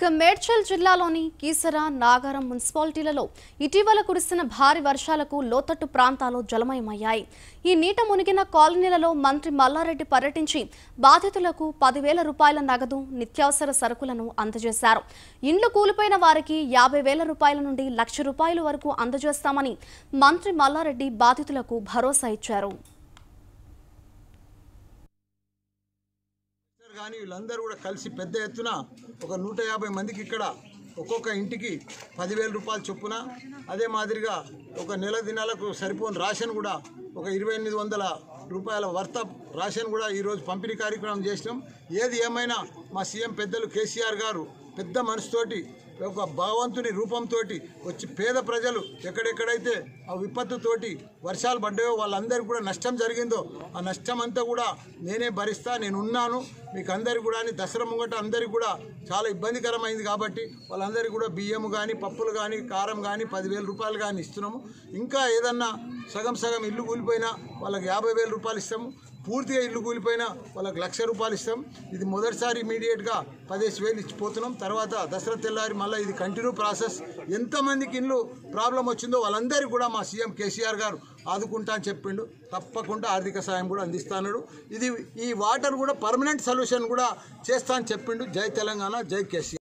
ఇక మేడ్చల్ జిల్లాలోని కీసర నాగారం మున్సిపాలిటీలలో ఇటీవల కురిసిన భారీ వర్షాలకు లోతట్టు ప్రాంతాలు జలమయమయ్యాయి ఈ నీట మునిగిన కాలనీలలో మంత్రి మల్లారెడ్డి పర్యటించి బాధితులకు పదివేల రూపాయల నగదు నిత్యావసర సరుకులను అందజేశారు ఇండ్లు కూలిపోయిన వారికి యాభై వేల రూపాయల నుండి లక్ష రూపాయల వరకు అందజేస్తామని మంత్రి మల్లారెడ్డి బాధితులకు భరోసా ఇచ్చారు మినిస్టర్ కానీ వీళ్ళందరూ కూడా కలిసి పెద్ద ఎత్తున ఒక నూట యాభై మందికి ఇక్కడ ఒక్కొక్క ఇంటికి పదివేల రూపాయలు చొప్పున అదే మాదిరిగా ఒక నెల దినాలకు సరిపోని రేషన్ కూడా ఒక ఇరవై ఎనిమిది వందల రూపాయల వర్త రేషన్ కూడా ఈరోజు పంపిణీ కార్యక్రమం చేసినాం ఏది ఏమైనా మా సీఎం పెద్దలు కేసీఆర్ గారు పెద్ద మనసుతోటి ఒక భగవంతుని రూపంతో వచ్చి పేద ప్రజలు ఎక్కడెక్కడైతే ఆ విపత్తుతోటి వర్షాలు పడ్డాయో వాళ్ళందరికీ కూడా నష్టం జరిగిందో ఆ నష్టం అంతా కూడా నేనే భరిస్తా నేను ఉన్నాను మీకు అందరికి కూడా అని దసరా ముంగట అందరికి కూడా చాలా ఇబ్బందికరమైంది కాబట్టి వాళ్ళందరికీ కూడా బియ్యం కానీ పప్పులు కానీ కారం కానీ పదివేల రూపాయలు కానీ ఇస్తున్నాము ఇంకా ఏదన్నా సగం సగం ఇల్లు కూలిపోయినా వాళ్ళకి యాభై వేల రూపాయలు ఇస్తాము పూర్తిగా ఇల్లు కూలిపోయినా వాళ్ళకి లక్ష రూపాయలు ఇస్తాం ఇది మొదటిసారి ఇమీడియట్గా పదిహేను వేలు ఇచ్చిపోతున్నాం తర్వాత దసరా తెల్లారి మళ్ళీ ఇది కంటిన్యూ ప్రాసెస్ ఎంతమందికి ఇల్లు ప్రాబ్లం వచ్చిందో వాళ్ళందరికీ కూడా మా సీఎం కేసీఆర్ గారు ఆదుకుంటా అని చెప్పిండు తప్పకుండా ఆర్థిక సాయం కూడా అందిస్తాడు ఇది ఈ వాటర్ కూడా పర్మనెంట్ సొల్యూషన్ కూడా చేస్తా అని చెప్పిండు జై తెలంగాణ జై కేసీఆర్